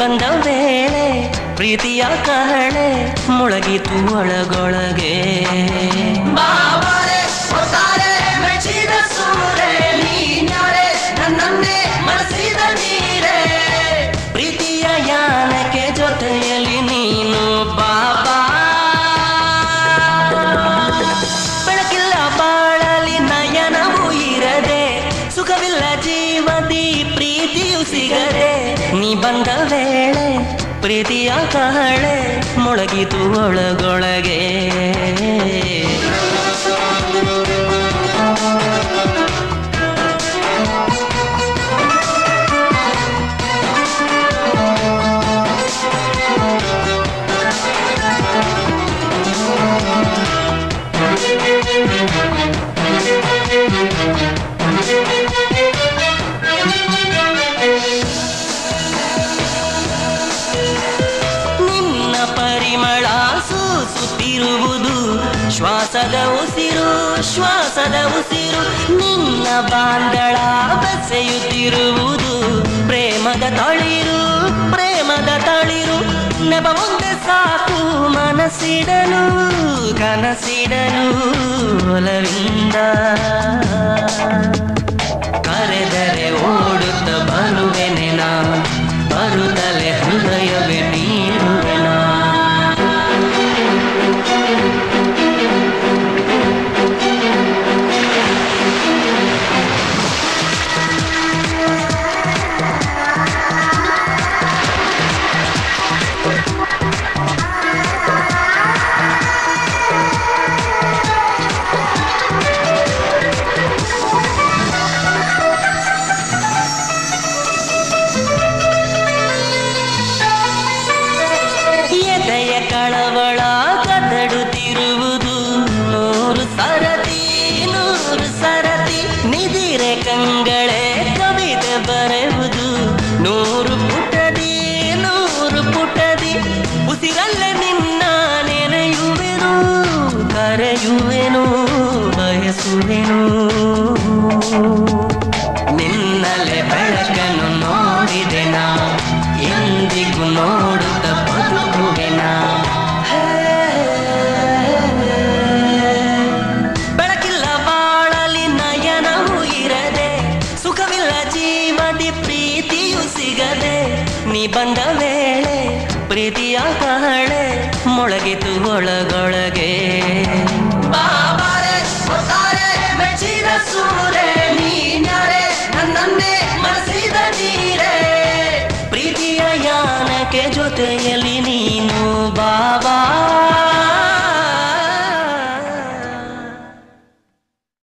ಬಂದ ವೇಳೆ ಪ್ರೀತಿಯ ಕಹಳೆ ಮುಳಗಿತು ಒಳಗೊಳಗೆ ಬಾಬಾರೆ ಒತ್ತಾರೆ ಮೆಚ್ಚಿದ ಸೂರೆ ನೀನ್ಯಾರೆ ನನ್ನನ್ನೇ ಮನಸಿದ ನೀರೇ ಪ್ರೀತಿಯ ಯಾನಕ್ಕೆ ಜೊತೆಯಲ್ಲಿ ನೀನು ಬಾಬಾ ಬೆಳಕಿಲ್ಲ ಬಾಳಲಿ ನಯನವೂ ಇರದೆ ಸುಖವಿಲ್ಲ ಜೀವದಿ ಪ್ರೀತಿಯು ಸಿಗದೆ ನೀ ಬಂದ ವೇಳೆ ಪ್ರೀತಿಯ ಕಹಳೆ ಮೊಳಗಿತು ಒಳಗೊಳಗೆ ನಿನ್ನ ಪರಿಮಳ ಸೂಸುತ್ತಿರುವುದು ಶ್ವಾಸದ ಉಸಿರು ಶ್ವಾಸದ ಉಸಿರು ನಿನ್ನ ಬಾಂಧಳ ಬೆಸೆಯುತ್ತಿರುವುದು ಪ್ರೇಮದ ತಳಿರು ಪ್ರೇಮದ ತಳಿರು ನೆಪ ಮುಂದೆ ಸಾಕು ಮನಸ್ಸಿಡಲು ಕನಸಿಡಲು ಒಲವಿಂದ ಕರೆದರೆ ಓಡುತ್ತ ಬರುವೆನೆನ ಬರುತ್ತಲೆ ಹೃದಯವೇ ನೀಡುವೆನ ಎದೆಯ ಕಳವಳ ಕದಡುತ್ತಿರುವುದು ನೂರು ಸರತಿ ನೂರು ಸರತಿ ನಿದಿರೆ ಕಂಗಳೇ ಕವಿತೆ ಬರೆಯುವುದು ನೂರು ಪುಟದಿ ನೂರು ಪುಟದಿ ಉಸಿರಲ್ಲೇ ನಿನ್ನ ನೆನೆಯುವೆನು ಕರೆಯುವೆನು ಬಯಸುವೆನು ನಿನ್ನಲೆ ಬೆಳಕನ್ನು ನೋಡಿದೆನ ಎಂದಿಗೂ ನೋಡುತ್ತ ಬದುಕುವೆನ ಬೆಳಕಿಲ್ಲ ಬಾಳಲಿ ನಯನವೂ ಇರದೆ ಸುಖವಿಲ್ಲ ಜೀವದಿ ಪ್ರೀತಿಯು ಸಿಗದೆ ನೀ ಬಂದ ವೇಳೆ ಪ್ರೀತಿಯ ಕಹಳೆ ಮೊಳಗಿತು ಒಳಗೊಳಗೆ ಬಾಬಾರೆ ಒತ್ತಾರೆ ಮೆಚ್ಚಿದ ಸೂರೆ ನೀನ್ಯಾರೆ ನನ್ನನ್ನೇ ಮನಸಿದ ನೀರೇ ಪ್ರೀತಿಯ ಯಾನಕ್ಕೆ ಜೊತೆಯಲ್ಲಿ ನೀನು ಬಾಬಾ